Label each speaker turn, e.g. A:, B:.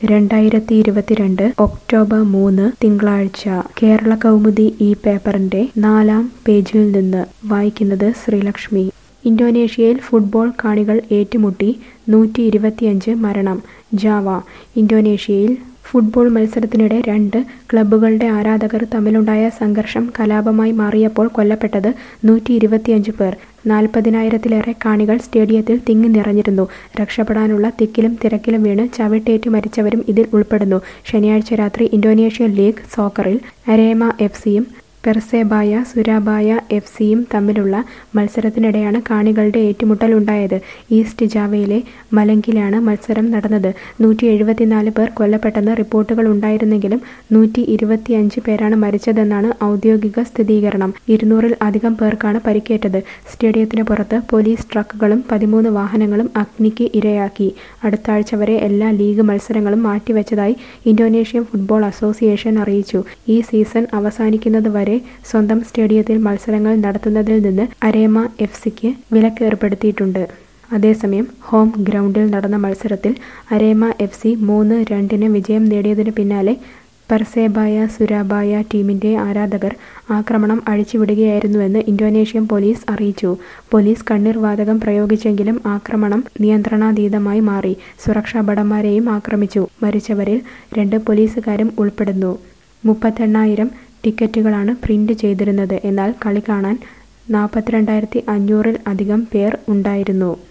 A: രണ്ടായിരത്തി ഇരുപത്തിരണ്ട് ഒക്ടോബർ മൂന്ന് തിങ്കളാഴ്ച കേരള കൗമുദി ഈ പേപ്പറിന്റെ നാലാം പേജിൽ നിന്ന് വായിക്കുന്നത് ശ്രീലക്ഷ്മി ഇന്തോനേഷ്യയിൽ ഫുട്ബോൾ കാണികൾ ഏറ്റുമുട്ടി നൂറ്റി ഇരുപത്തിയഞ്ച് മരണം ജാവ ഇന്തോനേഷ്യയിൽ ഫുട്ബോൾ മത്സരത്തിനിടെ രണ്ട് ക്ലബ്ബുകളുടെ ആരാധകർ തമ്മിലുണ്ടായ സംഘർഷം കലാപമായി മാറിയപ്പോൾ കൊല്ലപ്പെട്ടത് നൂറ്റി ഇരുപത്തിയഞ്ച് പേർ നാൽപ്പതിനായിരത്തിലേറെ കാണികൾ സ്റ്റേഡിയത്തിൽ തിങ്ങി നിറഞ്ഞിരുന്നു രക്ഷപ്പെടാനുള്ള തിക്കിലും തിരക്കിലും വീണ് ചവിട്ടേറ്റ് മരിച്ചവരും ഇതിൽ ഉൾപ്പെടുന്നു ശനിയാഴ്ച രാത്രി ഇന്തോനേഷ്യൻ ലീഗ് സോക്കറിൽ അരേമ എഫ് സിയും പെർസേബായ സുരാബായ എഫ് സിയും തമ്മിലുള്ള മത്സരത്തിനിടെയാണ് കാണികളുടെ ഏറ്റുമുട്ടൽ ഉണ്ടായത് ഈസ്റ്റ് ജാവയിലെ മലങ്കിലാണ് മത്സരം നടന്നത് നൂറ്റി എഴുപത്തിനാല് പേർ കൊല്ലപ്പെട്ടെന്ന് റിപ്പോർട്ടുകൾ ഉണ്ടായിരുന്നെങ്കിലും നൂറ്റി ഇരുപത്തിയഞ്ച് പേരാണ് മരിച്ചതെന്നാണ് ഔദ്യോഗിക സ്ഥിരീകരണം ഇരുന്നൂറിൽ അധികം പേർക്കാണ് പരിക്കേറ്റത് സ്റ്റേഡിയത്തിന് പുറത്ത് പോലീസ് ട്രക്കുകളും പതിമൂന്ന് വാഹനങ്ങളും അഗ്നിക്ക് ഇരയാക്കി അടുത്ത ആഴ്ച വരെ എല്ലാ ലീഗ് മത്സരങ്ങളും മാറ്റിവെച്ചതായി ഇന്തോനേഷ്യൻ ഫുട്ബോൾ അസോസിയേഷൻ അറിയിച്ചു ഈ സീസൺ അവസാനിക്കുന്നത് വരെ സ്വന്തം സ്റ്റേഡിയത്തിൽ മത്സരങ്ങൾ നടത്തുന്നതിൽ നിന്ന് അരേമ എഫ് സിക്ക് വിലക്ക് ഏർപ്പെടുത്തിയിട്ടുണ്ട് അതേസമയം ഹോം ഗ്രൗണ്ടിൽ നടന്ന മത്സരത്തിൽ അരേമ എഫ് സി മൂന്ന് രണ്ടിന് വിജയം നേടിയതിനു പിന്നാലെ പെർസേബായ സുരാബായ ടീമിന്റെ ആരാധകർ ആക്രമണം അഴിച്ചുവിടുകയായിരുന്നുവെന്ന് ഇന്തോനേഷ്യൻ പോലീസ് അറിയിച്ചു പോലീസ് കണ്ണീർ വാതകം പ്രയോഗിച്ചെങ്കിലും ആക്രമണം നിയന്ത്രണാതീതമായി മാറി സുരക്ഷാ ഭടന്മാരെയും ആക്രമിച്ചു മരിച്ചവരിൽ രണ്ട് പോലീസുകാരും ഉൾപ്പെടുന്നു മുപ്പത്തെണ്ണായിരം ടിക്കറ്റുകളാണ് പ്രിന്റ് ചെയ്തിരുന്നത് എന്നാൽ കളി കാണാൻ നാൽപ്പത്തിരണ്ടായിരത്തി അഞ്ഞൂറിൽ അധികം പേർ ഉണ്ടായിരുന്നു